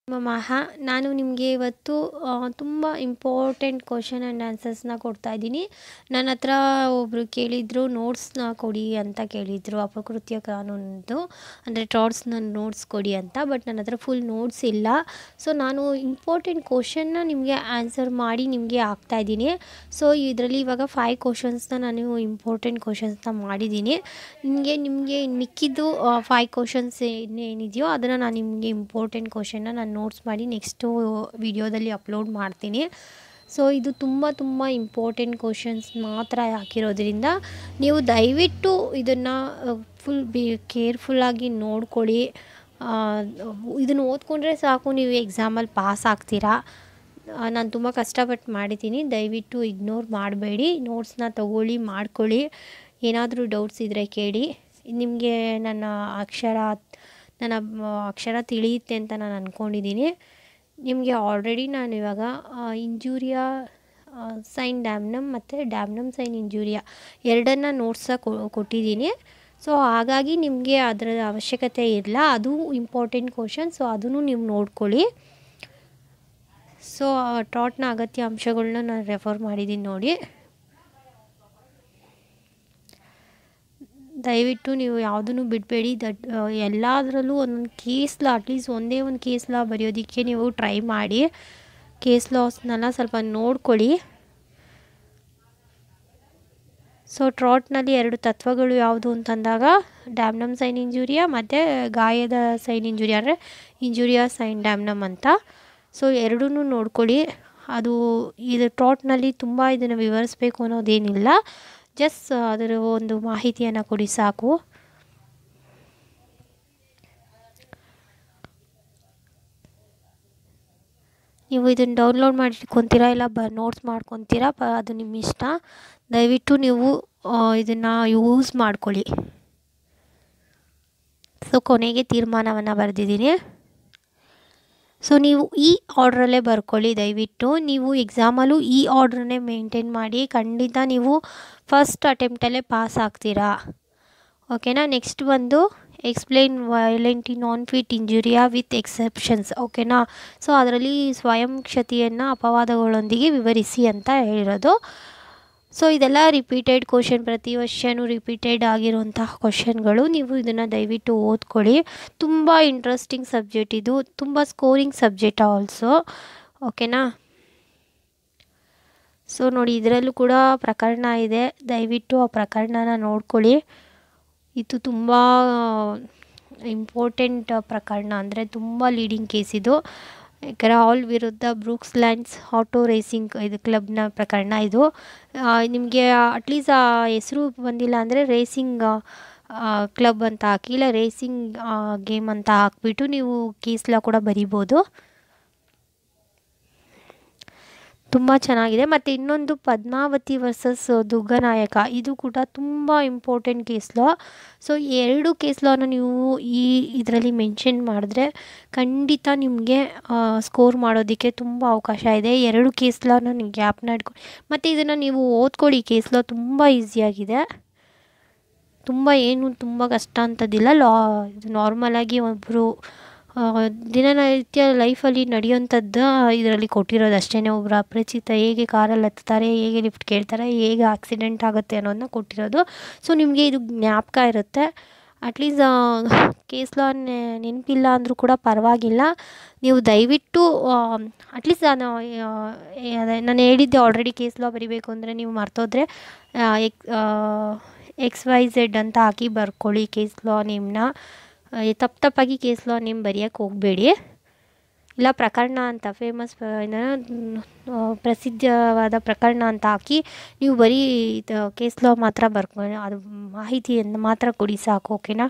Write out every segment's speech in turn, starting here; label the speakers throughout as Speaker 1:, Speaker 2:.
Speaker 1: ಮಹಾ ನಾನು ನಿಮಗೆ ಇವತ್ತು ತುಂಬ ಇಂಪಾರ್ಟೆಂಟ್ ಕ್ವಶನ್ ಆ್ಯಂಡ್ ಆನ್ಸರ್ಸ್ನ ಕೊಡ್ತಾ ಇದ್ದೀನಿ ನನ್ನ ಹತ್ರ ಒಬ್ಬರು ಕೇಳಿದರು ನೋಟ್ಸ್ನ ಕೊಡಿ ಅಂತ ಕೇಳಿದರು ಅಪಕೃತ್ಯ ಕಾನೂನದ್ದು ಅಂದರೆ ಟ್ರಾಟ್ಸ್ನ ನೋಟ್ಸ್ ಕೊಡಿ ಅಂತ ಬಟ್ ನನ್ನ ಹತ್ರ ಫುಲ್ ನೋಟ್ಸ್ ಇಲ್ಲ ಸೊ ನಾನು ಇಂಪಾರ್ಟೆಂಟ್ ಕ್ವಶನ್ನ ನಿಮಗೆ ಆನ್ಸರ್ ಮಾಡಿ ನಿಮಗೆ ಹಾಕ್ತಾಯಿದ್ದೀನಿ ಸೊ ಇದರಲ್ಲಿ ಇವಾಗ ಫೈವ್ ಕ್ವಶನ್ಸ್ನ ನಾನು ಇಂಪಾರ್ಟೆಂಟ್ ಕ್ವಶನ್ಸ್ನ ಮಾಡಿದ್ದೀನಿ ನಿಮಗೆ ನಿಮಗೆ ಮಿಕ್ಕಿದ್ದು ಫೈವ್ ಕ್ವಶನ್ಸ್ ಏನಿದೆಯೋ ಅದನ್ನು ನಾನು ನಿಮಗೆ ಇಂಪಾರ್ಟೆಂಟ್ ಕ್ವಶನ್ನ ನಾನು ನೋಟ್ಸ್ ಮಾಡಿ ನೆಕ್ಸ್ಟು ವಿಡಿಯೋದಲ್ಲಿ ಅಪ್ಲೋಡ್ ಮಾಡ್ತೀನಿ ಸೊ ಇದು ತುಂಬ ತುಂಬ ಇಂಪಾರ್ಟೆಂಟ್ ಕ್ವಶನ್ಸ್ ಮಾತ್ರ ಹಾಕಿರೋದ್ರಿಂದ ನೀವು ದಯವಿಟ್ಟು ಇದನ್ನು ಫುಲ್ ಬಿ ಕೇರ್ಫುಲ್ಲಾಗಿ ನೋಡ್ಕೊಳ್ಳಿ ಇದನ್ನು ಓದ್ಕೊಂಡ್ರೆ ಸಾಕು ನೀವು ಎಕ್ಸಾಮಲ್ಲಿ ಪಾಸ್ ಆಗ್ತೀರಾ ನಾನು ತುಂಬ ಕಷ್ಟಪಟ್ಟು ಮಾಡಿದ್ದೀನಿ ದಯವಿಟ್ಟು ಇಗ್ನೋರ್ ಮಾಡಬೇಡಿ ನೋಟ್ಸ್ನ ತೊಗೊಳ್ಳಿ ಮಾಡ್ಕೊಳ್ಳಿ ಏನಾದರೂ ಡೌಟ್ಸ್ ಇದ್ದರೆ ಕೇಳಿ ನಿಮಗೆ ನನ್ನ ಅಕ್ಷರ ನನ್ನ ಅಕ್ಷರ ತಿಳಿಯುತ್ತೆ ಅಂತ ನಾನು ಅಂದ್ಕೊಂಡಿದ್ದೀನಿ ನಿಮಗೆ ಆಲ್ರೆಡಿ ನಾನು ಇವಾಗ ಇಂಜೂರಿಯಾ ಸೈನ್ ಡ್ಯಾಮ್ನಮ್ ಮತ್ತು ಡ್ಯಾಮ್ನಮ್ ಸೈನ್ ಇಂಜೂರಿಯಾ ಎರಡನ್ನ ನೋಟ್ಸ ಕೊಟ್ಟಿದ್ದೀನಿ ಸೊ ಹಾಗಾಗಿ ನಿಮಗೆ ಅದರ ಅವಶ್ಯಕತೆ ಇಲ್ಲ ಅದು ಇಂಪಾರ್ಟೆಂಟ್ ಕ್ವಶನ್ ಸೊ ಅದನ್ನು ನೀವು ನೋಡ್ಕೊಳ್ಳಿ ಸೊ ಟ್ರಾಟ್ನ ಅಗತ್ಯ ಅಂಶಗಳನ್ನ ನಾನು ರೆಫರ್ ಮಾಡಿದ್ದೀನಿ ನೋಡಿ ದಯವಿಟ್ಟು ನೀವು ಯಾವುದನ್ನು ಬಿಡಬೇಡಿ ದಟ್ ಎಲ್ಲದರಲ್ಲೂ ಒಂದೊಂದು ಕೇಸ್ ಲಾ ಅಟ್ಲೀಸ್ಟ್ ಒಂದೇ ಒಂದು ಕೇಸ್ ಲಾ ಬರೆಯೋದಕ್ಕೆ ನೀವು ಟ್ರೈ ಮಾಡಿ ಕೇಸ್ ಲಾಸ್ನೆಲ್ಲ ಸ್ವಲ್ಪ ನೋಡ್ಕೊಳ್ಳಿ ಸೊ ಟ್ರಾಟ್ನಲ್ಲಿ ಎರಡು ತತ್ವಗಳು ಯಾವುದು ಅಂತಂದಾಗ ಡ್ಯಾಮ್ನಮ್ ಸೈನ್ ಇಂಜೂರಿಯಾ ಮತ್ತು ಗಾಯದ ಸೈನ್ ಇಂಜುರಿಯಾ ಅಂದರೆ ಇಂಜುರಿಯಾ ಸೈನ್ ಡ್ಯಾಮ್ನಮ್ ಅಂತ ಸೊ ಎರಡೂ ನೋಡ್ಕೊಳ್ಳಿ ಅದು ಇದು ಟ್ರಾಟ್ನಲ್ಲಿ ತುಂಬ ಇದನ್ನು ವಿವರಿಸ್ಬೇಕು ಅನ್ನೋದೇನಿಲ್ಲ ಜಸ್ಟ್ ಅದರ ಒಂದು ಮಾಹಿತಿಯನ್ನು ಕೊಡಿ ಸಾಕು ನೀವು ಇದನ್ನು ಡೌನ್ಲೋಡ್ ಮಾಡಿಟ್ಕೊತೀರಾ ಇಲ್ಲ ಬ ನೋಟ್ಸ್ ಮಾಡ್ಕೊತೀರಾ ಪ ಅದು ನಿಮ್ಮ ಇಷ್ಟ ದಯವಿಟ್ಟು ನೀವು ಇದನ್ನು ಯೂಸ್ ಮಾಡ್ಕೊಳ್ಳಿ ಸೊ ಕೊನೆಗೆ ತೀರ್ಮಾನವನ್ನು ಬರೆದಿದ್ದೀನಿ ಸೊ ನೀವು ಈ ಆರ್ಡ್ರಲ್ಲೇ ಬರ್ಕೊಳ್ಳಿ ದಯವಿಟ್ಟು ನೀವು ಎಕ್ಸಾಮಲ್ಲೂ ಈ ಆರ್ಡ್ರನ್ನೇ ಮೇಂಟೈನ್ ಮಾಡಿ ಖಂಡಿತ ನೀವು ಫಸ್ಟ್ ಅಟೆಂಪ್ಟಲ್ಲೇ ಪಾಸ್ ಆಗ್ತೀರಾ ಓಕೆನಾ ನೆಕ್ಸ್ಟ್ ಬಂದು ಎಕ್ಸ್ಪ್ಲೈನ್ ವೈಲೆಂಟಿ ನಾನ್ ಫಿಟ್ ಇಂಜುರಿಯಾ ವಿತ್ ಎಕ್ಸೆಪ್ಷನ್ಸ್ ಓಕೆನಾ ಸೊ ಅದರಲ್ಲಿ ಸ್ವಯಂ ಕ್ಷತಿಯನ್ನು ಅಪವಾದಗಳೊಂದಿಗೆ ವಿವರಿಸಿ ಅಂತ ಹೇಳಿರೋದು ಸೊ ಇದೆಲ್ಲ ರಿಪೀಟೆಡ್ ಕ್ವಶನ್ ಪ್ರತಿ ವರ್ಷವೂ ರಿಪೀಟೆಡ್ ಆಗಿರುವಂತಹ ಕ್ವಶನ್ಗಳು ನೀವು ಇದನ್ನು ದಯವಿಟ್ಟು ಓದ್ಕೊಳ್ಳಿ ತುಂಬ ಇಂಟ್ರೆಸ್ಟಿಂಗ್ ಸಬ್ಜೆಕ್ಟ್ ಇದು ತುಂಬ ಸ್ಕೋರಿಂಗ್ ಸಬ್ಜೆಕ್ಟ್ ಆಲ್ಸೋ ಓಕೆನಾ ಸೊ ನೋಡಿ ಇದರಲ್ಲೂ ಕೂಡ ಪ್ರಕರಣ ಇದೆ ದಯವಿಟ್ಟು ಆ ಪ್ರಕರಣನ ನೋಡ್ಕೊಳ್ಳಿ ಇದು ತುಂಬ ಇಂಪಾರ್ಟೆಂಟ್ ಪ್ರಕರಣ ಅಂದರೆ ತುಂಬ ಲೀಡಿಂಗ್ ಕೇಸ್ ಇದು ಯಾಕಂದರೆ ಹಾಲ್ ವಿರುದ್ಧ ಬ್ರೂಕ್ಸ್ ಲ್ಯಾಂಡ್ಸ್ ಆಟೋ ರೇಸಿಂಗ್ ಇದು ಕ್ಲಬ್ನ ಪ್ರಕರಣ ಇದು ನಿಮಗೆ ಅಟ್ಲೀಸ್ಟ್ ಆ ಹೆಸರು ಬಂದಿಲ್ಲ ಅಂದರೆ ರೇಸಿಂಗ್ ಕ್ಲಬ್ ಅಂತ ಹಾಕಿ ಇಲ್ಲ ರೇಸಿಂಗ್ ಗೇಮ್ ಅಂತ ಹಾಕ್ಬಿಟ್ಟು ನೀವು ಕೇಸ್ಲ ಕೂಡ ಬರಿಬೋದು ತುಂಬ ಚೆನ್ನಾಗಿದೆ ಮತ್ತು ಇನ್ನೊಂದು ಪದ್ಮಾವತಿ ವರ್ಸಸ್ ದುಗ್ಗನಾಯಕ ಇದು ಕೂಡ ತುಂಬ ಇಂಪಾರ್ಟೆಂಟ್ ಕೇಸ್ ಲಾ ಸೊ ಎರಡು ಕೇಸ್ ಲಾನ ನೀವು ಈ ಇದರಲ್ಲಿ ಮೆನ್ಷನ್ ಮಾಡಿದ್ರೆ ಖಂಡಿತ ನಿಮಗೆ ಸ್ಕೋರ್ ಮಾಡೋದಕ್ಕೆ ತುಂಬ ಅವಕಾಶ ಇದೆ ಎರಡು ಕೇಸ್ ಲಾನ ನೀವು ಗ್ಯಾಪ್ನ ಇಟ್ಕೊಂಡು ಮತ್ತು ಇದನ್ನು ನೀವು ಓದ್ಕೊಳ್ಳಿ ಕೇಸ್ ಲಾ ತುಂಬ ಈಸಿಯಾಗಿದೆ ತುಂಬ ಏನು ತುಂಬ ಕಷ್ಟ ಅಂತದಿಲ್ಲ ಲಾ ಇದು ನಾರ್ಮಲಾಗಿ ಒಬ್ಬರು ದಿನನಿತ್ಯ ಲೈಫಲ್ಲಿ ನಡೆಯೋಂಥದ್ದು ಇದರಲ್ಲಿ ಕೊಟ್ಟಿರೋದು ಅಷ್ಟೇ ಒಬ್ಬರು ಅಪರಿಚಿತ ಹೇಗೆ ಕಾರಲ್ಲಿ ಹತ್ತಾರೆ ಹೇಗೆ ಲಿಫ್ಟ್ ಕೇಳ್ತಾರೆ ಹೇಗೆ ಆಕ್ಸಿಡೆಂಟ್ ಆಗುತ್ತೆ ಅನ್ನೋದನ್ನ ಕೊಟ್ಟಿರೋದು ಸೊ ನಿಮಗೆ ಇದು ಜ್ಞಾಪಕ ಇರುತ್ತೆ ಅಟ್ಲೀಸ್ಟ್ ಕೇಸ್ ಲಾ ನೆನಪಿಲ್ಲ ಅಂದರೂ ಕೂಡ ಪರವಾಗಿಲ್ಲ ನೀವು ದಯವಿಟ್ಟು ಅಟ್ಲೀಸ್ಟ್ ನಾನು ನಾನು ಹೇಳಿದ್ದೆ ಆಲ್ರೆಡಿ ಕೇಸ್ ಲಾ ಬರಿಬೇಕು ಅಂದರೆ ನೀವು ಮರ್ತೋದ್ರೆ ಎಕ್ ಎಕ್ಸ್ ವೈ ಝೆಡ್ ಅಂತ ಹಾಕಿ ಬರ್ಕೊಳ್ಳಿ ಕೇಸ್ ಲಾ ನೇಮ್ನ ತಪ್ಪು ತಪ್ಪಾಗಿ ಕೇಸ್ ಲಾ ನೇಮ್ ಬರೆಯೋಕ್ಕೆ ಹೋಗಬೇಡಿ ಇಲ್ಲ ಪ್ರಕರಣ ಅಂತ ಫೇಮಸ್ ಪ್ರಸಿದ್ಧವಾದ ಪ್ರಕರಣ ಅಂತ ಹಾಕಿ ನೀವು ಬರೀ ಕೇಸ್ ಲಾ ಮಾತ್ರ ಬರ್ಕೊಂಡು ಅದು ಮಾಹಿತಿಯನ್ನು ಮಾತ್ರ ಕೊಡಿ ಸಾಕು ಓಕೆನಾ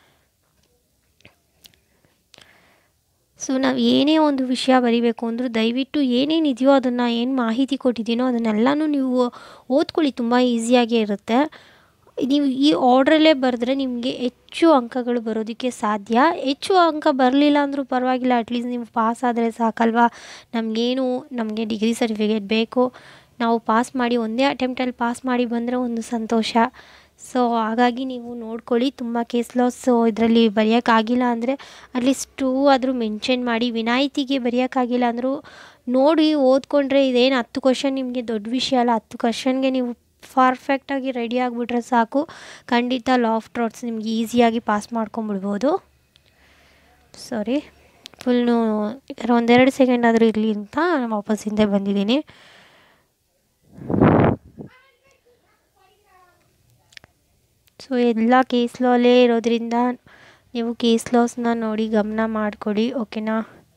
Speaker 1: ಸೊ ನಾವು ಏನೇ ಒಂದು ವಿಷಯ ಬರಿಬೇಕು ಅಂದರೂ ದಯವಿಟ್ಟು ಏನೇನಿದೆಯೋ ಅದನ್ನು ಏನು ಮಾಹಿತಿ ಕೊಟ್ಟಿದ್ದೀನೋ ಅದನ್ನೆಲ್ಲನೂ ನೀವು ಓದ್ಕೊಳ್ಳಿ ತುಂಬ ಈಸಿಯಾಗೇ ಇರುತ್ತೆ ನೀವು ಈ ಆರ್ಡ್ರಲ್ಲೇ ಬರೆದ್ರೆ ನಿಮಗೆ ಹೆಚ್ಚು ಅಂಕಗಳು ಬರೋದಕ್ಕೆ ಸಾಧ್ಯ ಹೆಚ್ಚು ಅಂಕ ಬರಲಿಲ್ಲ ಅಂದರೂ ಪರವಾಗಿಲ್ಲ ಅಟ್ಲೀಸ್ಟ್ ನೀವು ಪಾಸ್ ಆದರೆ ಸಾಕಲ್ವಾ ನಮಗೇನು ನಮಗೆ ಡಿಗ್ರಿ ಸರ್ಟಿಫಿಕೇಟ್ ಬೇಕು ನಾವು ಪಾಸ್ ಮಾಡಿ ಒಂದೇ ಅಟೆಂಪ್ಟಲ್ಲಿ ಪಾಸ್ ಮಾಡಿ ಬಂದರೆ ಒಂದು ಸಂತೋಷ ಸೊ ಹಾಗಾಗಿ ನೀವು ನೋಡ್ಕೊಳ್ಳಿ ತುಂಬ ಕೇಸ್ ಲಾಸು ಇದರಲ್ಲಿ ಬರೆಯೋಕ್ಕಾಗಿಲ್ಲ ಅಂದರೆ ಅಟ್ಲೀಸ್ಟ್ ಟೂ ಆದರೂ ಮೆನ್ಷನ್ ಮಾಡಿ ವಿನಾಯಿತಿಗೆ ಬರೆಯೋಕ್ಕಾಗಿಲ್ಲ ಅಂದರೂ ನೋಡಿ ಓದ್ಕೊಂಡ್ರೆ ಇದೇನು ಹತ್ತು ಕ್ವಶನ್ ನಿಮಗೆ ದೊಡ್ಡ ವಿಷಯ ಅಲ್ಲ ಹತ್ತು ಕ್ವಶನ್ಗೆ ನೀವು ಪರ್ಫೆಕ್ಟಾಗಿ ರೆಡಿ ಆಗಿಬಿಟ್ರೆ ಸಾಕು ಖಂಡಿತ ಲಾ ಆಫ್ ಟ್ರಾಟ್ಸ್ ನಿಮ್ಗೆ ಈಸಿಯಾಗಿ ಪಾಸ್ ಮಾಡ್ಕೊಂಬಿಡ್ಬೋದು ಸಾರಿ ಫುಲ್ಲು ಒಂದೆರಡು ಸೆಕೆಂಡ್ ಆದರೂ ಇರಲಿ ಅಂತ ನಾನು ವಾಪಸ್ ಹಿಂದೆ ಬಂದಿದ್ದೀನಿ ಸೊ ಎಲ್ಲ ಕೇಸ್ ಲಾಲೇ ಇರೋದ್ರಿಂದ ನೀವು ಕೇಸ್ ಲಾಸ್ನ ನೋಡಿ ಗಮನ ಮಾಡಿಕೊಡಿ ಓಕೆನಾ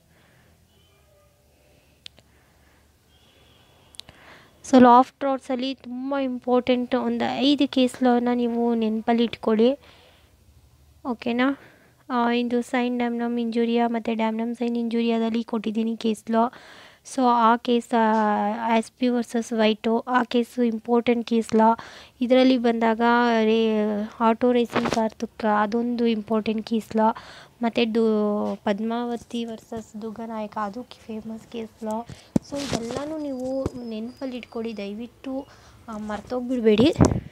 Speaker 1: ಸೊ ಲಾ ಆಫ್ ಟ್ರಾಟ್ಸಲ್ಲಿ ತುಂಬ ಇಂಪಾರ್ಟೆಂಟ್ ಒಂದು ಐದು ಕೇಸ್ ಲಾನ ನೀವು ನೆನಪಲ್ಲಿ ಇಟ್ಕೊಳ್ಳಿ ಓಕೆನಾ ಇದು ಸೈನ್ ಡ್ಯಾಮ್ನಮ್ ಇಂಜುರಿಯಾ ಮತ್ತು ಡ್ಯಾಮ್ನಮ್ ಸೈನ್ ಇಂಜುರಿಯಾದಲ್ಲಿ ಕೊಟ್ಟಿದ್ದೀನಿ ಕೇಸ್ ಲಾ ಸೊ ಆ case Ashby versus white ಆ ಕೇಸು ಇಂಪಾರ್ಟೆಂಟ್ ಕೇಸ್ ಲಾ ಇದರಲ್ಲಿ ಬಂದಾಗ ರೇ ಆಟೋ ರೇಸಿಂಗ್ ಕಾರ್ ತುಕ್ಕ ಅದೊಂದು ಇಂಪಾರ್ಟೆಂಟ್ ಕೇಸ್ ಲಾ ಮತ್ತು ಡು ಪದ್ಮಾವತಿ ವರ್ಸಸ್ ದುಗ್ಗನಾಯಕ ಅದು ಫೇಮಸ್ ಕೇಸ್ ಲಾ ಸೊ ಇದೆಲ್ಲನೂ ನೀವು ನೆನಪಲ್ಲಿ ಇಟ್ಕೊಳ್ಳಿ ದಯವಿಟ್ಟು ಮರ್ತೋಗ್ಬಿಡಬೇಡಿ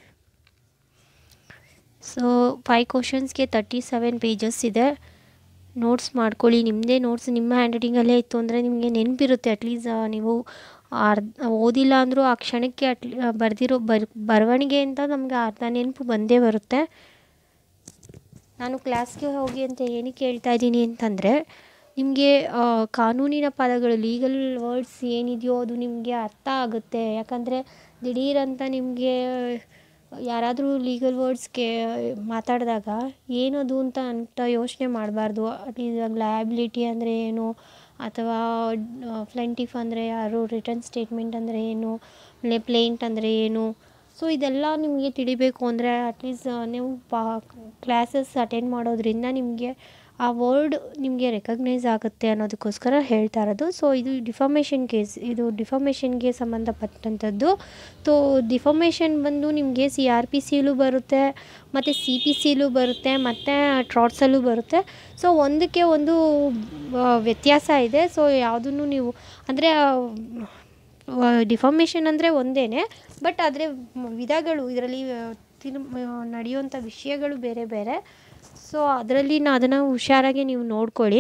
Speaker 1: ಸೊ ಫೈವ್ ಕ್ವಶನ್ಸ್ಗೆ ತರ್ಟಿ ಸೆವೆನ್ ಪೇಜಸ್ ಇದೆ ನೋಟ್ಸ್ ಮಾಡ್ಕೊಳ್ಳಿ ನಿಮ್ಮದೇ ನೋಟ್ಸ್ ನಿಮ್ಮ ಹ್ಯಾಂಡ್ ರೈಟಿಂಗಲ್ಲೇ ಇತ್ತು ಅಂದರೆ ನಿಮಗೆ ನೆನಪಿರುತ್ತೆ ಅಟ್ಲೀಸ್ಟ್ ನೀವು ಅರ್ಧ ಓದಿಲ್ಲ ಅಂದರೂ ಆ ಕ್ಷಣಕ್ಕೆ ಅಟ್ಲಿ ಬರೆದಿರೋ ಬರ್ ಬರವಣಿಗೆ ಅಂತ ನಮಗೆ ಅರ್ಧ ನೆನಪು ಬಂದೇ ಬರುತ್ತೆ ನಾನು ಕ್ಲಾಸ್ಗೆ ಹೋಗಿ ಅಂತ ಏನಕ್ಕೆ ಹೇಳ್ತಾ ಇದ್ದೀನಿ ಅಂತಂದರೆ ನಿಮಗೆ ಕಾನೂನಿನ ಪದಗಳು ಲೀಗಲ್ ವರ್ಡ್ಸ್ ಏನಿದೆಯೋ ಅದು ನಿಮಗೆ ಅರ್ಥ ಆಗುತ್ತೆ ಯಾಕಂದರೆ ದಿಢೀರಂತ ನಿಮಗೆ ಯಾರಾದರೂ ಲೀಗಲ್ ವರ್ಡ್ಸ್ಗೆ ಮಾತಾಡಿದಾಗ ಏನದು ಅಂತ ಅಂತ ಯೋಚನೆ ಮಾಡಬಾರ್ದು ಅಟ್ಲೀಸ್ಟ್ ಲಯಬಿಲಿಟಿ ಅಂದರೆ ಏನು ಅಥವಾ ಫ್ಲೆಂಟಿಫ್ ಅಂದರೆ ಯಾರು ರಿಟರ್ನ್ ಸ್ಟೇಟ್ಮೆಂಟ್ ಅಂದರೆ ಏನು ಆಮೇಲೆ ಪ್ಲೇಂಟ್ ಅಂದರೆ ಏನು ಸೊ ಇದೆಲ್ಲ ನಿಮಗೆ ತಿಳಿಬೇಕು ಅಂದರೆ ಅಟ್ಲೀಸ್ಟ್ ನೀವು ಪಾ ಕ್ಲಾಸಸ್ ಅಟೆಂಡ್ ಮಾಡೋದ್ರಿಂದ ನಿಮಗೆ ಆ ವರ್ಡ್ ನಿಮಗೆ ರೆಕಗ್ನೈಸ್ ಆಗುತ್ತೆ ಅನ್ನೋದಕ್ಕೋಸ್ಕರ ಹೇಳ್ತಾ ಇರೋದು ಸೊ ಇದು ಡಿಫಾಮೇಷನ್ ಕೇಸ್ ಇದು ಡಿಫಾಮೇಷನ್ಗೆ ಸಂಬಂಧಪಟ್ಟಂಥದ್ದು ತೋ ಡಿಫಾಮೇಷನ್ ಬಂದು ನಿಮಗೆ ಸಿ ಆರ್ ಪಿ ಸಿಲೂ ಬರುತ್ತೆ ಮತ್ತು ಸಿ ಪಿ ಸಿಲೂ ಬರುತ್ತೆ ಮತ್ತು ಟ್ರಾಟ್ಸಲ್ಲೂ ಬರುತ್ತೆ ಸೊ ಒಂದಕ್ಕೆ ಒಂದು ವ್ಯತ್ಯಾಸ ಇದೆ ಸೊ ಯಾವುದನ್ನು ನೀವು ಅಂದರೆ ಡಿಫಾಮೇಷನ್ ಅಂದರೆ ಒಂದೇ ಬಟ್ ಆದರೆ ವಿಧಗಳು ಇದರಲ್ಲಿ ತಿರು ನಡೆಯುವಂಥ ವಿಷಯಗಳು ಬೇರೆ ಬೇರೆ ಸೊ ಅದರಲ್ಲಿ ನಾ ಅದನ್ನು ಹುಷಾರಾಗಿ ನೀವು ನೋಡ್ಕೊಳ್ಳಿ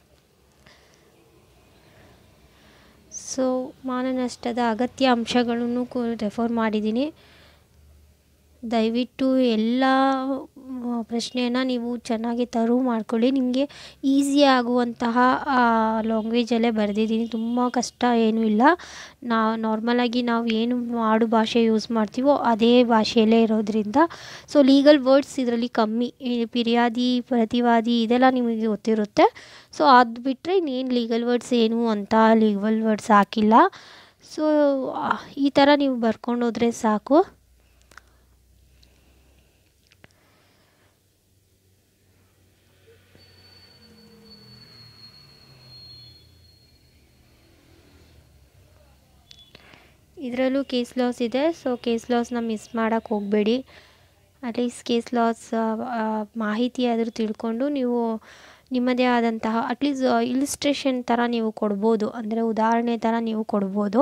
Speaker 1: ಸೊ ಮಾನನಷ್ಟದ ಅಗತ್ಯ ಅಂಶಗಳನ್ನು ಕೂ ರೆಫರ್ ಮಾಡಿದ್ದೀನಿ ದಯವಿಟ್ಟು ಎಲ್ಲ ಪ್ರಶ್ನೆಯನ್ನು ನೀವು ಚೆನ್ನಾಗಿ ತರು ಮಾಡ್ಕೊಳ್ಳಿ ನಿಮಗೆ ಈಸಿ ಆಗುವಂತಹ ಲ್ಯಾಂಗ್ವೇಜಲ್ಲೇ ಬರೆದಿದ್ದೀನಿ ತುಂಬ ಕಷ್ಟ ಏನೂ ಇಲ್ಲ ನಾ ನಾರ್ಮಲಾಗಿ ನಾವು ಏನು ಆಡು ಭಾಷೆ ಯೂಸ್ ಮಾಡ್ತೀವೋ ಅದೇ ಭಾಷೆಯಲ್ಲೇ ಇರೋದ್ರಿಂದ ಸೊ ಲೀಗಲ್ ವರ್ಡ್ಸ್ ಇದರಲ್ಲಿ ಕಮ್ಮಿ ಈ ಪಿರ್ಯಾದಿ ಪ್ರತಿವಾದಿ ಇದೆಲ್ಲ ನಿಮಗೆ ಗೊತ್ತಿರುತ್ತೆ ಸೊ ಅದು ಬಿಟ್ಟರೆ ಇನ್ನೇನು ಲೀಗಲ್ ವರ್ಡ್ಸ್ ಏನು ಅಂತ ಲೀಗಲ್ ವರ್ಡ್ಸ್ ಹಾಕಿಲ್ಲ ಸೊ ಈ ಥರ ನೀವು ಬರ್ಕೊಂಡು ಹೋದರೆ ಸಾಕು ಇದರಲ್ಲೂ ಕೇಸ್ ಲಾಸ್ ಇದೆ ಸೊ ಕೇಸ್ ಲಾಸ್ನ ಮಿಸ್ ಮಾಡೋಕ್ಕೆ ಹೋಗಬೇಡಿ ಅಟ್ಲೀಸ್ಟ್ ಕೇಸ್ ಲಾಸ್ ಮಾಹಿತಿ ಆದರೂ ತಿಳ್ಕೊಂಡು ನೀವು ನಿಮ್ಮದೇ ಆದಂತಹ ಅಟ್ಲೀಸ್ಟ್ ಇಲಿಸ್ಟ್ರೇಷನ್ ಥರ ನೀವು ಕೊಡ್ಬೋದು ಅಂದರೆ ಉದಾಹರಣೆ ಥರ ನೀವು ಕೊಡ್ಬೋದು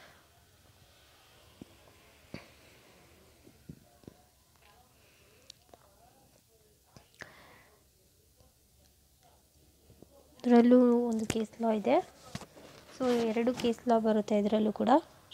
Speaker 1: ಇದರಲ್ಲೂ ಒಂದು ಕೇಸ್ ಲಾ ಇದೆ ಸೊ ಎರಡು ಕೇಸ್ ಲಾ ಬರುತ್ತೆ ಇದರಲ್ಲೂ ಕೂಡ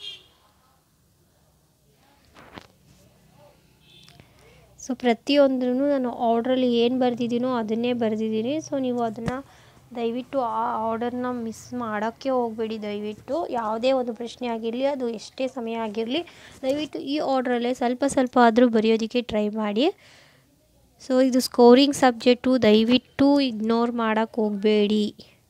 Speaker 1: ಸೊ ಪ್ರತಿಯೊಂದೂ ನಾನು ಆರ್ಡ್ರಲ್ಲಿ ಏನು ಬರೆದಿದ್ದೀನೋ ಅದನ್ನೇ ಬರೆದಿದ್ದೀನಿ ಸೊ ನೀವು ಅದನ್ನು ದಯವಿಟ್ಟು ಆ ಆರ್ಡರ್ನ ಮಿಸ್ ಮಾಡೋಕ್ಕೆ ಹೋಗಬೇಡಿ ದಯವಿಟ್ಟು ಯಾವುದೇ ಒಂದು ಪ್ರಶ್ನೆ ಆಗಿರಲಿ ಅದು ಎಷ್ಟೇ ಸಮಯ ಆಗಿರಲಿ ದಯವಿಟ್ಟು ಈ ಆರ್ಡ್ರಲ್ಲೇ ಸ್ವಲ್ಪ ಸ್ವಲ್ಪ ಆದರೂ ಬರೆಯೋದಕ್ಕೆ ಟ್ರೈ ಮಾಡಿ ಸೊ ಇದು ಸ್ಕೋರಿಂಗ್ ಸಬ್ಜೆಕ್ಟು ದಯವಿಟ್ಟು ಇಗ್ನೋರ್ ಮಾಡೋಕ್ಕೆ ಹೋಗಬೇಡಿ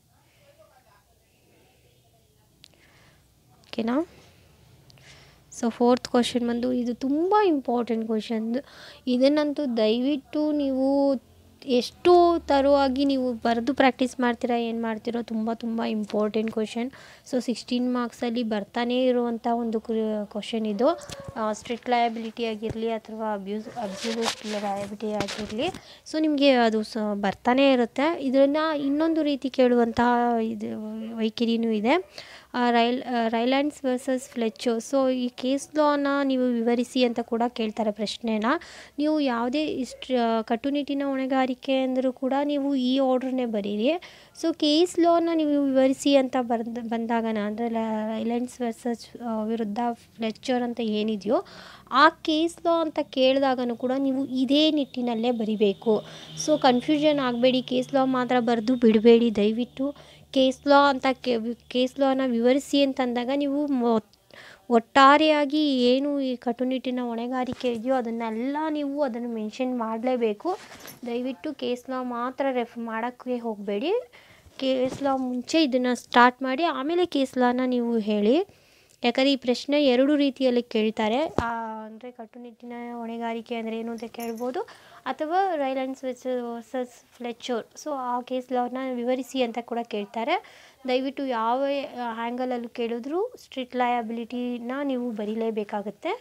Speaker 1: ಓಕೆನಾ ಸೊ ಫೋರ್ತ್ ಕ್ವಶನ್ ಬಂದು ಇದು ತುಂಬ ಇಂಪಾರ್ಟೆಂಟ್ ಕ್ವಶನ್ ಇದನ್ನಂತೂ ದಯವಿಟ್ಟು ನೀವು ಎಷ್ಟು ತರುವಾಗಿ ನೀವು ಬರೆದು ಪ್ರಾಕ್ಟೀಸ್ ಮಾಡ್ತೀರಾ ಏನು ಮಾಡ್ತೀರೋ ತುಂಬ ತುಂಬ ಇಂಪಾರ್ಟೆಂಟ್ ಕ್ವಶನ್ ಸೊ ಸಿಕ್ಸ್ಟೀನ್ ಮಾರ್ಕ್ಸಲ್ಲಿ ಬರ್ತಾನೇ ಇರುವಂಥ ಒಂದು ಕ್ವಶನ್ ಇದು ಸ್ಟ್ರಿಕ್ಟ್ ಲಯಬಿಲಿಟಿ ಆಗಿರಲಿ ಅಥವಾ ಅಬ್ಯೂಸ್ ಅಬ್ಸಲ್ಯೂಟ್ ಲಯಬಿಲಿಟಿ ಆಗಿರಲಿ ಸೊ ನಿಮಗೆ ಅದು ಸ ಬರ್ತಾನೇ ಇರುತ್ತೆ ಇದನ್ನು ಇನ್ನೊಂದು ರೀತಿ ಕೇಳುವಂತಹ ಇದು ವೈಖರಿನೂ ಇದೆ ರೈಲ್ ರೈಲ್ಯಾಂಡ್ಸ್ ವರ್ಸಸ್ ಫ್ಲೆಚ್ಚು ಸೊ ಈ ಕೇಸ್ ಲಾನ ನೀವು ವಿವರಿಸಿ ಅಂತ ಕೂಡ ಕೇಳ್ತಾರೆ ಪ್ರಶ್ನೆನ ನೀವು ಯಾವುದೇ ಇಷ್ಟ ಕಟ್ಟುನಿಟ್ಟಿನ ಹೊಣೆಗಾರಿಕೆ ಅಂದರೂ ಕೂಡ ನೀವು ಈ ಆರ್ಡ್ರನ್ನೇ ಬರೀರಿ ಸೊ ಕೇಸ್ ಲಾನ ನೀವು ವಿವರಿಸಿ ಅಂತ ಬರ್ದು ಬಂದಾಗ ಅಂದರೆ ರೈಲ್ಯಾಂಡ್ಸ್ ವರ್ಸಸ್ ವಿರುದ್ಧ ಫ್ಲೆಚ್ಚರ್ ಅಂತ ಏನಿದೆಯೋ ಆ ಕೇಸ್ ಲಾ ಅಂತ ಕೇಳಿದಾಗನೂ ಕೂಡ ನೀವು ಇದೇ ನಿಟ್ಟಿನಲ್ಲೇ ಬರಿಬೇಕು ಸೊ ಕನ್ಫ್ಯೂಷನ್ ಆಗಬೇಡಿ ಕೇಸ್ ಲಾ ಮಾತ್ರ ಬರೆದು ಬಿಡಬೇಡಿ ದಯವಿಟ್ಟು ಕೇಸ್ ಲಾ ಅಂತ ಕೇಸ್ ಲಾನ ವಿವರಿಸಿ ಅಂತಂದಾಗ ನೀವು ಮೊ ಒಟ್ಟಾರೆಯಾಗಿ ಏನು ಈ ಕಟ್ಟುನಿಟ್ಟಿನ ಹೊಣೆಗಾರಿಕೆ ಇದೆಯೋ ಅದನ್ನೆಲ್ಲ ನೀವು ಅದನ್ನು ಮೆನ್ಷನ್ ಮಾಡಲೇಬೇಕು ದಯವಿಟ್ಟು ಕೇಸ್ ಲಾ ಮಾತ್ರ ರೆಫ್ ಮಾಡೋಕ್ಕೆ ಹೋಗಬೇಡಿ ಕೇಸ್ ಲಾ ಮುಂಚೆ ಇದನ್ನು ಸ್ಟಾರ್ಟ್ ಮಾಡಿ ಆಮೇಲೆ ಕೇಸ್ ಲಾನ ನೀವು ಹೇಳಿ ಯಾಕಂದರೆ ಈ ಪ್ರಶ್ನೆ ಎರಡು ರೀತಿಯಲ್ಲಿ ಕೇಳ್ತಾರೆ ಅಂದರೆ ಕಟ್ಟುನಿಟ್ಟಿನ ಹೊಣೆಗಾರಿಕೆ ಅಂದರೆ ಏನು ಅಂತ ಕೇಳ್ಬೋದು ಅಥವಾ ರೈಲ್ಯಾಂಡ್ಸ್ ವರ್ಸಸ್ ಫ್ಲೆಚೋರ್ ಸೊ ಆ ಕೇಸ್ ಲಾನ ವಿವರಿಸಿ ಅಂತ ಕೂಡ ಕೇಳ್ತಾರೆ ದಯವಿಟ್ಟು ಯಾವ ಹ್ಯಾಂಗಲಲ್ಲೂ ಕೇಳಿದ್ರು ಸ್ಟ್ರಿಟ್ ಲಯಬಿಲಿಟಿನ ನೀವು ಬರೀಲೇಬೇಕಾಗತ್ತೆ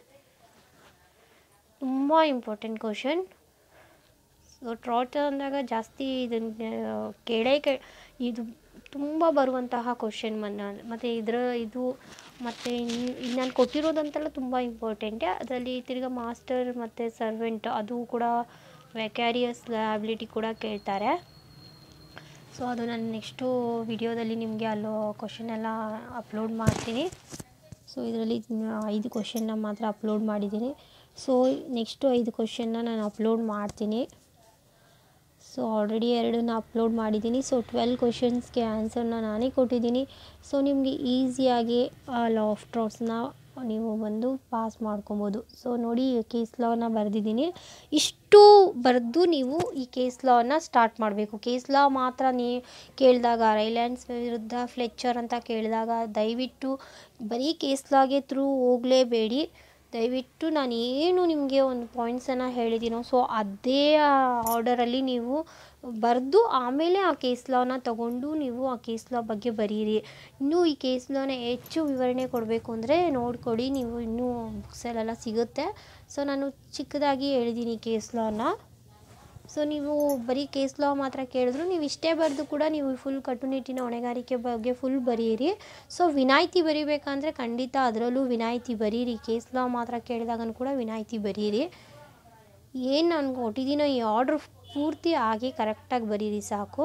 Speaker 1: ತುಂಬ ಇಂಪಾರ್ಟೆಂಟ್ ಕ್ವಶನ್ ಸೊ ಟ್ರಾಟ್ ಅಂದಾಗ ಜಾಸ್ತಿ ಇದನ್ನು ಕೇಳೇ ಕೇ ಇದು ತುಂಬ ಬರುವಂತಹ ಕ್ವಶನ್ ಮನ್ನ ಮತ್ತು ಇದರ ಇದು ಮತ್ತು ಇಲ್ಲಿ ನಾನು ಕೊಟ್ಟಿರೋದಂತೆಲ್ಲ ತುಂಬ ಇಂಪಾರ್ಟೆಂಟೇ ಅದರಲ್ಲಿ ತಿರ್ಗಿ ಮಾಸ್ಟರ್ ಮತ್ತು ಸರ್ವೆಂಟ್ ಅದು ಕೂಡ ವೆಕ್ಯಾರಿಯಸ್ ಲಯಬಿಲಿಟಿ ಕೂಡ ಕೇಳ್ತಾರೆ ಸೊ ಅದು ನಾನು ನೆಕ್ಸ್ಟು ವಿಡಿಯೋದಲ್ಲಿ ನಿಮಗೆ ಅಲ್ಲೋ ಕ್ವಶನ್ ಎಲ್ಲ ಅಪ್ಲೋಡ್ ಮಾಡ್ತೀನಿ ಸೊ ಇದರಲ್ಲಿ ಐದು ಕ್ವಶನ್ನ ಮಾತ್ರ ಅಪ್ಲೋಡ್ ಮಾಡಿದ್ದೀನಿ ಸೊ ನೆಕ್ಸ್ಟು ಐದು ಕ್ವಶನ್ನ ನಾನು ಅಪ್ಲೋಡ್ ಮಾಡ್ತೀನಿ ಸೊ ಆಲ್ರೆಡಿ ಎರಡನ್ನ ಅಪ್ಲೋಡ್ ಮಾಡಿದ್ದೀನಿ ಸೊ ಟ್ವೆಲ್ ಕ್ವಶನ್ಸ್ಗೆ ಆನ್ಸರ್ನ ನಾನೇ ಕೊಟ್ಟಿದ್ದೀನಿ ಸೊ ನಿಮಗೆ ಈಸಿಯಾಗಿ ಲಾ ಆಫ್ ಟ್ರಾಟ್ಸ್ನ ನೀವು ಬಂದು ಪಾಸ್ ಮಾಡ್ಕೊಬೋದು ಸೊ ನೋಡಿ ಕೇಸ್ ಲಾನ ಬರೆದಿದ್ದೀನಿ ಇಷ್ಟು ಬರೆದು ನೀವು ಈ ಕೇಸ್ ಲಾನ ಸ್ಟಾರ್ಟ್ ಮಾಡಬೇಕು ಕೇಸ್ ಲಾ ಮಾತ್ರ ನೀ ಕೇಳಿದಾಗ ರೈಲ್ಯಾಂಡ್ಸ್ ವಿರುದ್ಧ ಫ್ಲೆಚ್ಚರ್ ಅಂತ ಕೇಳಿದಾಗ ದಯವಿಟ್ಟು ಬರೀ ಕೇಸ್ ಲಾಗೆ ಥ್ರೂ ಹೋಗಲೇಬೇಡಿ ದಯವಿಟ್ಟು ನಾನು ಏನು ನಿಮಗೆ ಒಂದು ಪಾಯಿಂಟ್ಸನ್ನು ಹೇಳಿದ್ದೀನೋ ಸೊ ಅದೇ ಆರ್ಡರಲ್ಲಿ ನೀವು ಬರೆದು ಆಮೇಲೆ ಆ ಕೇಸ್ ಲಾನ ತಗೊಂಡು ನೀವು ಆ ಕೇಸ್ ಲಾ ಬಗ್ಗೆ ಬರೀರಿ ಇನ್ನೂ ಈ ಕೇಸ್ ಲಾನ ಹೆಚ್ಚು ವಿವರಣೆ ಕೊಡಬೇಕು ಅಂದರೆ ನೋಡ್ಕೊಳ್ಳಿ ನೀವು ಇನ್ನೂ ಬುಕ್ಸಲ್ಲೆಲ್ಲ ಸಿಗುತ್ತೆ ಸೊ ನಾನು ಚಿಕ್ಕದಾಗಿ ಹೇಳಿದ್ದೀನಿ ಕೇಸ್ ಲಾನ ಸೊ ನೀವು ಬರೀ ಕೇಸ್ ಲಾ ಮಾತ್ರ ಕೇಳಿದ್ರು ನೀವು ಇಷ್ಟೇ ಬರೆದು ಕೂಡ ನೀವು ಫುಲ್ ಕಟ್ಟುನಿಟ್ಟಿನ ಹೊಣೆಗಾರಿಕೆ ಬಗ್ಗೆ ಫುಲ್ ಬರೀರಿ ಸೊ ವಿನಾಯಿತಿ ಬರೀಬೇಕಂದ್ರೆ ಖಂಡಿತ ಅದರಲ್ಲೂ ವಿನಾಯಿತಿ ಬರೀರಿ ಕೇಸ್ ಲಾ ಮಾತ್ರ ಕೇಳಿದಾಗನೂ ಕೂಡ ವಿನಾಯಿತಿ ಬರೀರಿ ಏನು ನಾನು ಕೊಟ್ಟಿದ್ದೀನೋ ಈ ಆರ್ಡ್ರ್ ಪೂರ್ತಿ ಹಾಗೆ ಕರೆಕ್ಟಾಗಿ ಬರೀರಿ ಸಾಕು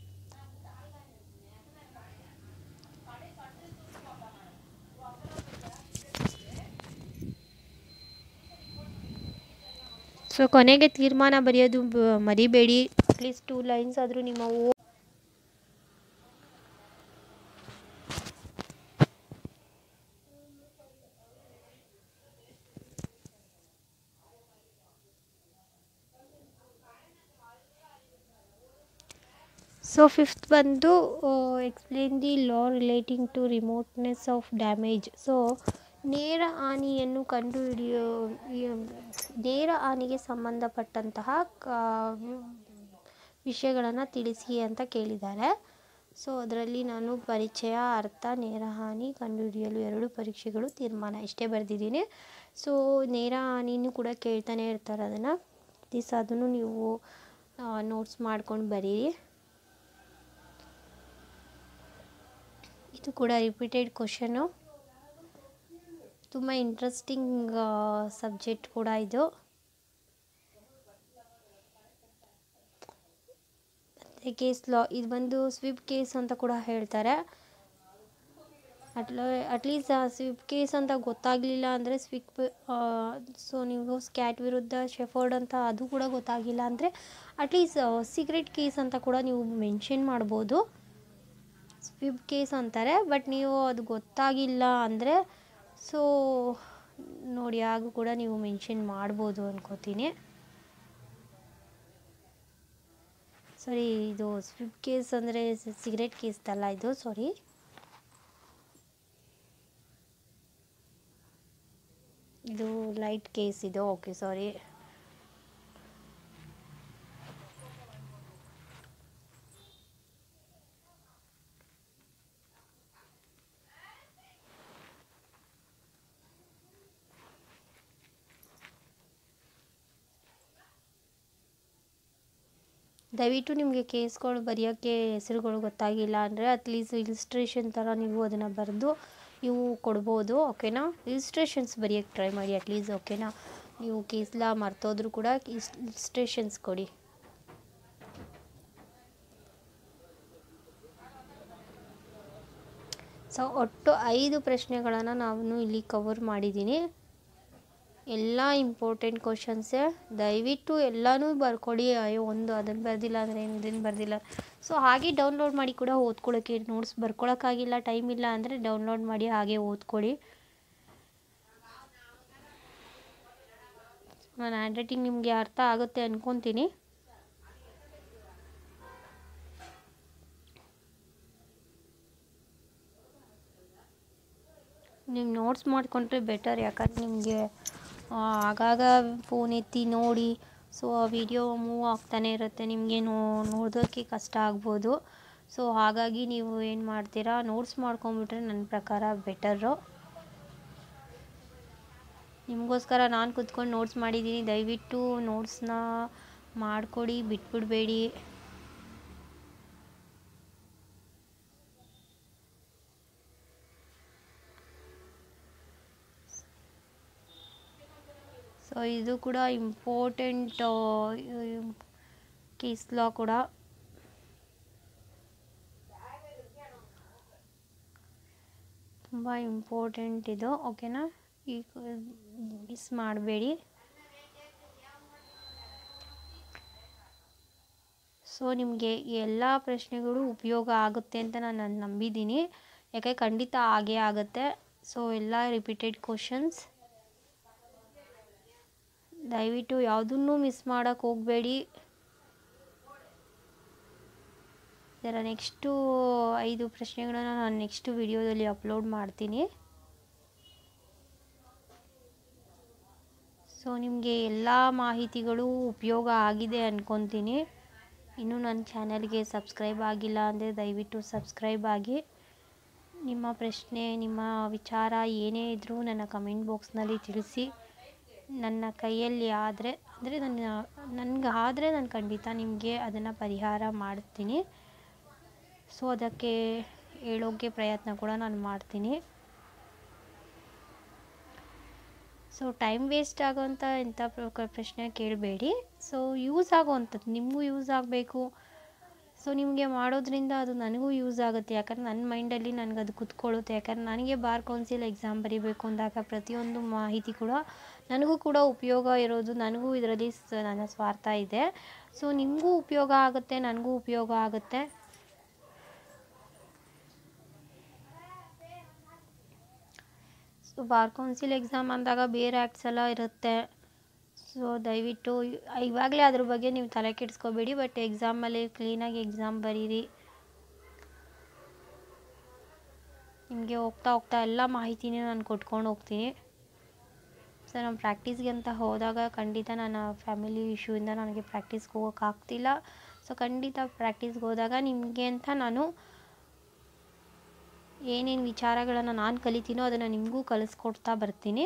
Speaker 1: ಸೊ ಕೊನೆಗೆ ತೀರ್ಮಾನ ಬರೆಯೋದು ಬ- ಮರಿಬೇಡಿ ಅಟ್ಲೀಸ್ಟ್ ಟೂ ಲೈನ್ಸ್ ಆದರೂ ನಿಮ್ಮ ಓ ಸೊ ಫಿಫ್ತ್ ಬಂದು explain the law relating to remoteness of damage so ನೇರ ಹಾನಿಯನ್ನು ಕಂಡುಹಿಡಿಯೋ ಈ- ನೇರ ಹಾನಿಗೆ ಸಂಬಂಧಪಟ್ಟಂತಹ ವಿಷಯಗಳನ್ನು ತಿಳಿಸಿ ಅಂತ ಕೇಳಿದ್ದಾರೆ ಸೊ ಅದರಲ್ಲಿ ನಾನು ಪರಿಚಯ ಅರ್ಥ ನೇರ ಹಾನಿ ಕಂಡುಹಿಡಿಯಲು ಎರಡು ಪರೀಕ್ಷೆಗಳು ತೀರ್ಮಾನ ಇಷ್ಟೇ ಬರೆದಿದ್ದೀನಿ ಸೊ ನೇರ ಹಾನಿನೂ ಕೂಡ ಕೇಳ್ತಾನೆ ಇರ್ತಾರೆ ಅದನ್ನು ದಿಸ್ ಅದನ್ನು ನೀವು ನೋಟ್ಸ್ ಮಾಡ್ಕೊಂಡು ಬರೀರಿ ಇದು ಕೂಡ ರಿಪೀಟೆಡ್ ಕ್ವಶನು ತುಂಬ ಇಂಟ್ರೆಸ್ಟಿಂಗ್ ಸಬ್ಜೆಕ್ಟ್ ಕೂಡ ಇದು ಮತ್ತು ಕೇಸ್ ಲಾ ಇದು ಬಂದು ಸ್ವಿಪ್ ಕೇಸ್ ಅಂತ ಕೂಡ ಹೇಳ್ತಾರೆ ಅಟ್ಲ ಅಟ್ಲೀಸ್ಟ್ ಆ ಸ್ವಿಪ್ ಕೇಸ್ ಅಂತ ಗೊತ್ತಾಗಲಿಲ್ಲ ಅಂದರೆ ಸ್ವಿಪ್ ಸೊ ನೀವು ಸ್ಕ್ಯಾಟ್ ವಿರುದ್ಧ ಶೆಫರ್ಡ್ ಅಂತ ಅದು ಕೂಡ ಗೊತ್ತಾಗಿಲ್ಲ ಅಂದರೆ ಅಟ್ಲೀಸ್ಟ್ ಸೀಕ್ರೆಟ್ ಕೇಸ್ ಅಂತ ಕೂಡ ನೀವು ಮೆನ್ಷನ್ ಮಾಡ್ಬೋದು ಸ್ವಿಪ್ ಕೇಸ್ ಅಂತಾರೆ ಬಟ್ ನೀವು ಅದು ಗೊತ್ತಾಗಿಲ್ಲ ಅಂದರೆ ಸೊ ನೋಡಿ ಹಾಗೂ ಕೂಡ ನೀವು ಮೆನ್ಷನ್ ಮಾಡ್ಬೋದು ಅನ್ಕೋತೀನಿ ಸಾರಿ ಇದು ಸ್ವಿಪ್ ಕೇಸ್ ಅಂದರೆ ಸಿಗರೆಟ್ ಕೇಸ್ದಲ್ಲ ಇದು ಸಾರಿ ಇದು ಲೈಟ್ ಕೇಸ್ ಇದು ಓಕೆ ಸಾರಿ ದಯವಿಟ್ಟು ನಿಮಗೆ ಕೇಸ್ಗಳು ಬರೆಯೋಕ್ಕೆ ಹೆಸರುಗಳು ಗೊತ್ತಾಗಿಲ್ಲ ಅಂದರೆ ಅಟ್ಲೀಸ್ಟ್ ಇಲಿಸ್ಟ್ರೇಷನ್ ಥರ ನೀವು ಅದನ್ನು ಬರೆದು ನೀವು ಕೊಡ್ಬೋದು ಓಕೆನಾ ಇಲಿಸ್ಟ್ರೇಷನ್ಸ್ ಬರೆಯೋಕ್ಕೆ ಟ್ರೈ ಮಾಡಿ ಅಟ್ಲೀಸ್ಟ್ ಓಕೆನಾ ನೀವು ಕೇಸ್ಲ ಮರ್ತೋದ್ರೂ ಕೂಡ ಇಲಿಸ್ಟ್ರೇಷನ್ಸ್ ಕೊಡಿ ಸೊ ಒಟ್ಟು ಐದು ಪ್ರಶ್ನೆಗಳನ್ನು ನಾನು ಇಲ್ಲಿ ಕವರ್ ಮಾಡಿದ್ದೀನಿ ಎಲ್ಲ ಇಂಪಾರ್ಟೆಂಟ್ ಕ್ವಶನ್ಸೇ ದಯವಿಟ್ಟು ಎಲ್ಲನೂ ಬರ್ಕೊಡಿ ಅಯ್ಯೋ ಒಂದು ಅದನ್ನು ಬರ್ದಿಲ್ಲ ಅಂದರೆ ಏನು ಇದನ್ನು ಬರ್ದಿಲ್ಲ ಸೊ ಹಾಗೆ ಡೌನ್ಲೋಡ್ ಮಾಡಿ ಕೂಡ ಓದ್ಕೊಳ್ಳೋಕ್ಕೆ ನೋಟ್ಸ್ ಬರ್ಕೊಳಕ್ಕಾಗಿಲ್ಲ ಟೈಮ್ ಇಲ್ಲ ಅಂದರೆ ಡೌನ್ಲೋಡ್ ಮಾಡಿ ಹಾಗೆ ಓದ್ಕೊಳ್ಳಿ ನನ್ನ ಹ್ಯಾಂಡ್ ರೈಟಿಂಗ್ ನಿಮಗೆ ಅರ್ಥ ಆಗುತ್ತೆ ಅಂದ್ಕೊತೀನಿ ನೀವು ನೋಟ್ಸ್ ಮಾಡಿಕೊಂಡ್ರೆ ಬೆಟರ್ ಯಾಕಂದ್ರೆ ನಿಮಗೆ ಆಗಾಗ ಫೋನ್ ಎತ್ತಿ ನೋಡಿ ಸೊ ಆ ವಿಡಿಯೋ ಮೂವ್ ಆಗ್ತಾನೆ ಇರುತ್ತೆ ನಿಮಗೆ ನೋ ನೋಡೋಕ್ಕೆ ಕಷ್ಟ ಆಗ್ಬೋದು ಸೊ ಹಾಗಾಗಿ ನೀವು ಏನು ಮಾಡ್ತೀರಾ ನೋಟ್ಸ್ ಮಾಡ್ಕೊಂಬಿಟ್ರೆ ನನ್ನ ಪ್ರಕಾರ ಬೆಟರು ನಿಮಗೋಸ್ಕರ ನಾನು ಕುತ್ಕೊಂಡು ನೋಟ್ಸ್ ಮಾಡಿದ್ದೀನಿ ದಯವಿಟ್ಟು ನೋಟ್ಸ್ನ ಮಾಡಿಕೊಡಿ ಬಿಟ್ಬಿಡಬೇಡಿ ಸೊ ಇದು ಕೂಡ ಇಂಪಾರ್ಟೆಂಟ್ ಕೇಸ್ ಲಾ ಕೂಡ ತುಂಬ ಇಂಪಾರ್ಟೆಂಟ್ ಇದು ಓಕೆನಾ ಈಗ ಮಿಸ್ ಮಾಡಬೇಡಿ ಸೊ ನಿಮಗೆ ಎಲ್ಲ ಪ್ರಶ್ನೆಗಳು ಉಪಯೋಗ ಆಗುತ್ತೆ ಅಂತ ನಾನು ನಂಬಿದ್ದೀನಿ ಯಾಕೆ ಖಂಡಿತ ಆಗೇ ಆಗುತ್ತೆ ಸೊ ಎಲ್ಲ ರಿಪೀಟೆಡ್ ಕ್ವಶನ್ಸ್ ದಯವಿಟ್ಟು ಯಾವುದನ್ನು ಮಿಸ್ ಮಾಡೋಕ್ಕೆ ಹೋಗಬೇಡಿ ಇದರ ನೆಕ್ಸ್ಟು ಐದು ಪ್ರಶ್ನೆಗಳನ್ನು ನಾನು ನೆಕ್ಸ್ಟ್ ವಿಡಿಯೋದಲ್ಲಿ ಅಪ್ಲೋಡ್ ಮಾಡ್ತೀನಿ ಸೊ ನಿಮಗೆ ಎಲ್ಲ ಮಾಹಿತಿಗಳು ಉಪಯೋಗ ಆಗಿದೆ ಅಂದ್ಕೊತೀನಿ ಇನ್ನೂ ನನ್ನ ಚಾನಲ್ಗೆ ಸಬ್ಸ್ಕ್ರೈಬ್ ಆಗಿಲ್ಲ ಅಂದರೆ ದಯವಿಟ್ಟು ಸಬ್ಸ್ಕ್ರೈಬ್ ಆಗಿ ನಿಮ್ಮ ಪ್ರಶ್ನೆ ನಿಮ್ಮ ವಿಚಾರ ಏನೇ ಇದ್ದರೂ ನನ್ನ ಕಮೆಂಟ್ ಬಾಕ್ಸ್ನಲ್ಲಿ ತಿಳಿಸಿ ನನ್ನ ಕೈಯಲ್ಲಿ ಆದರೆ ಅಂದರೆ ನನ್ನ ನನಗೆ ಆದರೆ ನಾನು ಖಂಡಿತ ನಿಮಗೆ ಅದನ್ನು ಪರಿಹಾರ ಮಾಡ್ತೀನಿ ಸೊ ಅದಕ್ಕೆ ಹೇಳೋಕ್ಕೆ ಪ್ರಯತ್ನ ಕೂಡ ನಾನು ಮಾಡ್ತೀನಿ ಸೊ ಟೈಮ್ ವೇಸ್ಟ್ ಆಗೋವಂಥ ಎಂಥ ಪ್ರಶ್ನೆ ಕೇಳಬೇಡಿ ಸೊ ಯೂಸ್ ಆಗೋವಂಥದ್ದು ನಿಮಗೂ ಯೂಸ್ ಆಗಬೇಕು ಸೊ ನಿಮಗೆ ಮಾಡೋದ್ರಿಂದ ಅದು ನನಗೂ ಯೂಸ್ ಆಗುತ್ತೆ ಯಾಕಂದ್ರೆ ನನ್ನ ಮೈಂಡಲ್ಲಿ ನನಗೆ ಅದು ಕುತ್ಕೊಳ್ಳುತ್ತೆ ಯಾಕಂದ್ರೆ ನನಗೆ ಬಾರ್ ಕೌನ್ಸಿಲ್ ಎಕ್ಸಾಮ್ ಬರೀಬೇಕು ಅಂದಾಗ ಪ್ರತಿಯೊಂದು ಮಾಹಿತಿ ಕೂಡ ನನಗೂ ಕೂಡ ಉಪಯೋಗ ಇರೋದು ನನಗೂ ಇದರಲ್ಲಿ ಸ ನನ್ನ ಸ್ವಾರ್ಥ ಇದೆ ಸೊ ನಿಮಗೂ ಉಪಯೋಗ ಆಗುತ್ತೆ ನನಗೂ ಉಪಯೋಗ ಆಗುತ್ತೆ ಸೊ ಬಾರ್ ಕೌನ್ಸಿಲ್ ಎಕ್ಸಾಮ್ ಅಂದಾಗ ಬೇರೆ ಆ್ಯಕ್ಟ್ಸ್ ಎಲ್ಲ ಇರುತ್ತೆ ಸೊ ದಯವಿಟ್ಟು ಇವಾಗಲೇ ಅದ್ರ ಬಗ್ಗೆ ನೀವು ತಲೆ ಕೆಡಿಸ್ಕೋಬೇಡಿ ಬಟ್ ಎಕ್ಸಾಮಲ್ಲಿ ಕ್ಲೀನಾಗಿ ಎಕ್ಸಾಮ್ ಬರೀರಿ ನಿಮಗೆ ಹೋಗ್ತಾ ಹೋಗ್ತಾ ಎಲ್ಲ ಮಾಹಿತಿನೇ ನಾನು ಕೊಟ್ಕೊಂಡು ಹೋಗ್ತೀನಿ ಸೊ ನಾನು ಪ್ರಾಕ್ಟೀಸ್ಗೆ ಅಂತ ಹೋದಾಗ ಖಂಡಿತ ನನ್ನ ಫ್ಯಾಮಿಲಿ ಇಶ್ಯೂಯಿಂದ ನನಗೆ ಪ್ರಾಕ್ಟೀಸ್ಗೆ ಹೋಗೋಕ್ಕಾಗ್ತಿಲ್ಲ ಸೊ ಖಂಡಿತ ಪ್ರಾಕ್ಟೀಸ್ಗೆ ಹೋದಾಗ ನಿಮಗೆ ಅಂತ ನಾನು ಏನೇನು ವಿಚಾರಗಳನ್ನು ನಾನು ಕಲಿತೀನೋ ಅದನ್ನು ನಿಮಗೂ ಕಲಿಸ್ಕೊಡ್ತಾ ಬರ್ತೀನಿ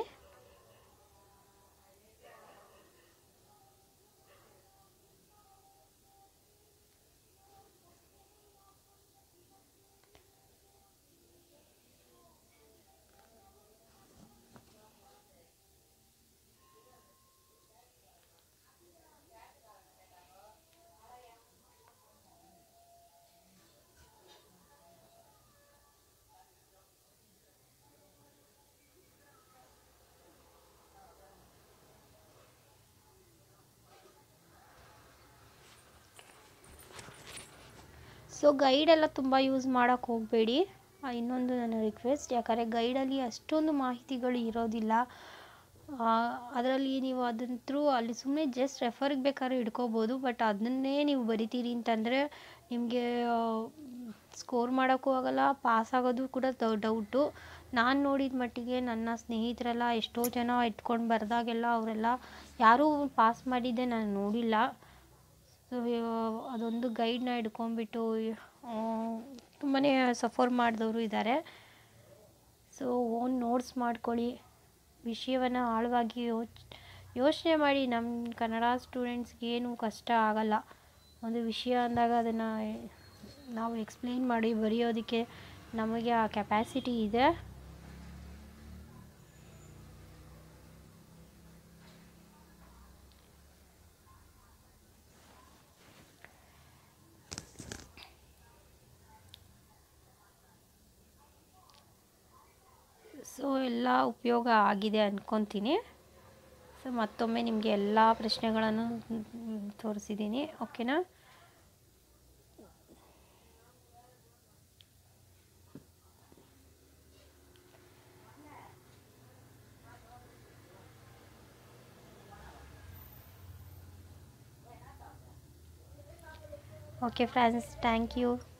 Speaker 1: ಸೊ ಗೈಡೆಲ್ಲ ತುಂಬ ಯೂಸ್ ಮಾಡೋಕ್ಕೆ ಹೋಗಬೇಡಿ ಇನ್ನೊಂದು ನನ್ನ ರಿಕ್ವೆಸ್ಟ್ ಯಾಕಂದರೆ ಗೈಡಲ್ಲಿ ಅಷ್ಟೊಂದು ಮಾಹಿತಿಗಳು ಇರೋದಿಲ್ಲ ಅದರಲ್ಲಿ ನೀವು ಅದನ್ನ ಥ್ರೂ ಅಲ್ಲಿ ಸುಮ್ಮನೆ ಜಸ್ಟ್ ರೆಫರ್ಗೆ ಬೇಕಾದ್ರೆ ಇಟ್ಕೋಬೋದು ಬಟ್ ಅದನ್ನೇ ನೀವು ಬರಿತೀರಿ ಅಂತಂದರೆ ನಿಮಗೆ ಸ್ಕೋರ್ ಮಾಡೋಕ್ಕೂ ಆಗಲ್ಲ ಪಾಸ್ ಆಗೋದು ಕೂಡ ಡೌಟು ನಾನು ನೋಡಿದ ಮಟ್ಟಿಗೆ ನನ್ನ ಸ್ನೇಹಿತರೆಲ್ಲ ಎಷ್ಟೋ ಜನ ಇಟ್ಕೊಂಡು ಬರೆದಾಗೆಲ್ಲ ಅವರೆಲ್ಲ ಯಾರೂ ಪಾಸ್ ಮಾಡಿದ್ದೆ ನಾನು ನೋಡಿಲ್ಲ ಸೊ ಅದೊಂದು ಗೈಡನ್ನ ಹಿಡ್ಕೊಂಬಿಟ್ಟು ತುಂಬಾ ಸಫರ್ ಮಾಡಿದವರು ಇದ್ದಾರೆ ಸೊ ಓನ್ ನೋಟ್ಸ್ ಮಾಡ್ಕೊಳ್ಳಿ ವಿಷಯವನ್ನು ಆಳವಾಗಿ ಯೋಚ್ ಯೋಚನೆ ಮಾಡಿ ನಮ್ಮ ಕನ್ನಡ ಸ್ಟೂಡೆಂಟ್ಸ್ಗೆ ಏನು ಕಷ್ಟ ಆಗಲ್ಲ ಒಂದು ವಿಷಯ ಅಂದಾಗ ಅದನ್ನು ನಾವು ಎಕ್ಸ್ಪ್ಲೇನ್ ಮಾಡಿ ಬರೆಯೋದಕ್ಕೆ ನಮಗೆ ಆ ಕೆಪ್ಯಾಸಿಟಿ ಇದೆ ಸೊ ಎಲ್ಲ ಉಪಯೋಗ ಆಗಿದೆ ಅಂದ್ಕೊತೀನಿ ಸೊ ಮತ್ತೊಮ್ಮೆ ನಿಮಗೆ ಎಲ್ಲ ಪ್ರಶ್ನೆಗಳನ್ನು ತೋರಿಸಿದ್ದೀನಿ ಓಕೆನಾ ಓಕೆ ಫ್ರೆಂಡ್ಸ್ ಥ್ಯಾಂಕ್ ಯು